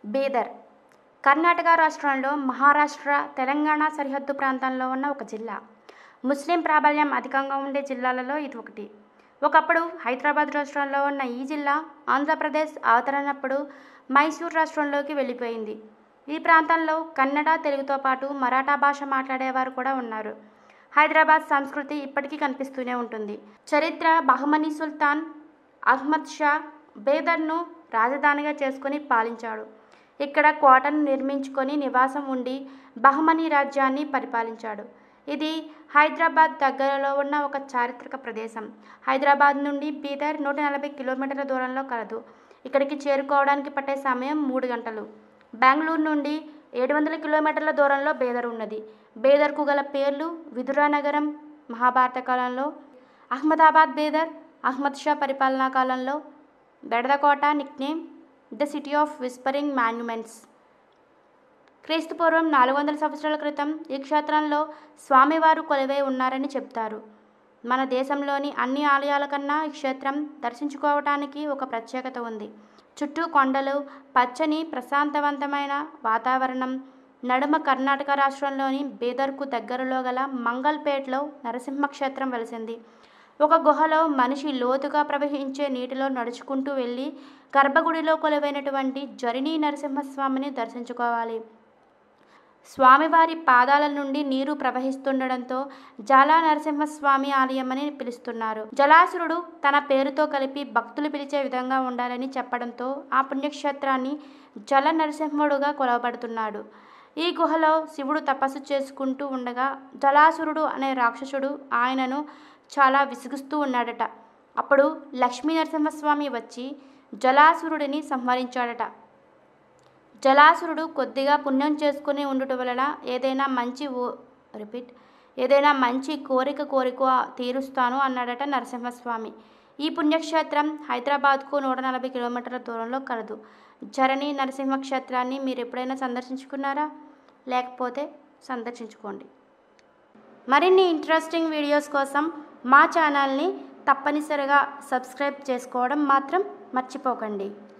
బీదర్ కర్ణాటక రాష్ట్రంలో మహారాష్ట్ర తెలంగాణ సరిహద్దు ప్రాంతంలో ఉన్న ఒక జిల్లా ముస్లిం ప్రాబల్యం అధికంగా ఉండే జిల్లాలలో ఇది ఒకటి ఒకప్పుడు హైదరాబాద్ రాష్ట్రంలో ఉన్న ఈ జిల్లా ఆంధ్రప్రదేశ్ అవతరణప్పుడు మైసూర్ రాష్ట్రంలోకి వెళ్ళిపోయింది ఈ ప్రాంతంలో కన్నడ తెలుగుతో పాటు మరాఠా భాష మాట్లాడేవారు కూడా ఉన్నారు హైదరాబాద్ సంస్కృతి ఇప్పటికీ కనిపిస్తూనే ఉంటుంది చరిత్ర బహమనీ సుల్తాన్ అహ్మద్ షా బేదర్ను రాజధానిగా చేసుకొని పాలించాడు ఇక్కడ కోటను నిర్మించుకొని నివాసం ఉండి బహమనీ రాజ్యాన్ని పరిపాలించాడు ఇది హైదరాబాద్ దగ్గరలో ఉన్న ఒక చారిత్రక ప్రదేశం హైదరాబాద్ నుండి బీదర్ నూట నలభై కిలోమీటర్ల దూరంలో కలదు ఇక్కడికి చేరుకోవడానికి పట్టే సమయం మూడు గంటలు బెంగళూరు నుండి ఏడు వందల కిలోమీటర్ల దూరంలో బేదర్ ఉన్నది బేదర్కు గల పేర్లు విదురా నగరం మహాభారత కాలంలో అహ్మదాబాద్ బేదర్ అహ్మద్ షా పరిపాలనా కాలంలో బెడదకోట nickname the city of whispering monuments క్రీస్తుపూర్వం నాలుగు వందల సంవత్సరాల క్రితం ఈ క్షేత్రంలో స్వామివారు కొలువై ఉన్నారని చెప్తారు మన దేశంలోని అన్ని ఆలయాల కన్నా ఈ క్షేత్రం దర్శించుకోవటానికి ఒక ప్రత్యేకత ఉంది చుట్టూ కొండలు పచ్చని ప్రశాంతవంతమైన వాతావరణం నడుమ కర్ణాటక రాష్ట్రంలోని బీదర్కు దగ్గరలో గల మంగల్పేట్లో నరసింహ క్షేత్రం వెలిసింది ఒక గుహలో మనిషి లోతుగా ప్రవహించే నీటిలో నడుచుకుంటూ వెళ్ళి గర్భగుడిలో కొలువైనటువంటి జరినీ నరసింహస్వామిని దర్శించుకోవాలి స్వామివారి పాదాల నుండి నీరు ప్రవహిస్తుండడంతో జలా నరసింహస్వామి ఆలయమని పిలుస్తున్నారు జలాసురుడు తన పేరుతో కలిపి భక్తులు పిలిచే విధంగా ఉండాలని చెప్పడంతో ఆ పుణ్యక్షేత్రాన్ని జల నరసింహుడుగా కొలవబడుతున్నాడు ఈ గుహలో శివుడు తపస్సు చేసుకుంటూ ఉండగా జలాసురుడు అనే రాక్షసుడు ఆయనను చాలా విసిగిస్తూ ఉన్నాడట అప్పుడు లక్ష్మీ నరసింహస్వామి వచ్చి జలాసురుడిని సంహరించాడట జలాసురుడు కొద్దిగా పుణ్యం చేసుకుని ఉండుట వలన ఏదైనా మంచి ఓ రిపీట్ ఏదైనా మంచి కోరిక కోరిక తీరుస్తాను అన్నాడట నరసింహస్వామి ఈ పుణ్యక్షేత్రం హైదరాబాద్కు నూట నలభై కిలోమీటర్ల దూరంలో కలదు జరణి నరసింహ క్షేత్రాన్ని మీరు ఎప్పుడైనా సందర్శించుకున్నారా లేకపోతే సందర్శించుకోండి మరిన్ని ఇంట్రెస్టింగ్ వీడియోస్ కోసం మా ఛానల్ని తప్పనిసరిగా సబ్స్క్రైబ్ చేసుకోవడం మాత్రం మర్చిపోకండి